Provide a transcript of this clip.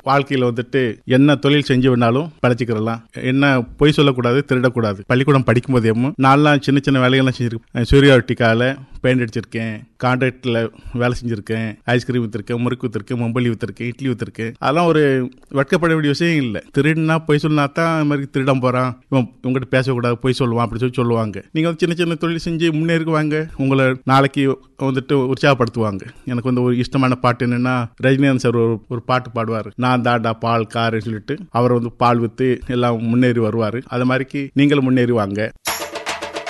வாழ்க்கையில வந்துட்டு என்ன தொழில் செஞ்சு வேணாலும் பழச்சிக்கிறலாம் என்ன பொய் சொல்லக்கூடாது திருடக்கூடாது பள்ளிக்கூடம் படிக்கும் போதேவும் நான்லாம் சின்ன சின்ன வேலைகள்லாம் செஞ்சிருக்கேன் சூரியாவட்டிக்கால பெயிண்ட் அடிச்சிருக்கேன் கான்ட்ராக்டில் வேலை செஞ்சுருக்கேன் ஐஸ்கிரீம் விற்றுருக்கேன் முறுக்கு விற்றுருக்கேன் மொம்பலி விற்றுருக்கேன் இட்லி விற்றுருக்கேன் அதெல்லாம் ஒரு வெட்கப்பட வேண்டிய விஷயம் இல்லை திருடுனா பொய் சொன்னா தான் இது மாதிரி திருடம் போகிறான் இவன் உங்ககிட்ட பேசக்கூடாது பொய் சொல்லுவான் அப்படி சொல்லி சொல்லுவாங்க நீங்கள் வந்து சின்ன சின்ன தொழில் செஞ்சு முன்னேறுவாங்க உங்களை நாளைக்கு வந்துட்டு உற்சாகப்படுத்துவாங்க எனக்கு வந்து ஒரு இஷ்டமான பாட்டு என்னன்னா ரஜினிகாந்த் சார் ஒரு ஒரு பாட்டு பாடுவார் நான் தாண்டா பால் காருன்னு சொல்லிட்டு அவர் வந்து பால் விற்று எல்லாம் முன்னேறி வருவார் அது மாதிரிக்கு நீங்களும் முன்னேறுவாங்க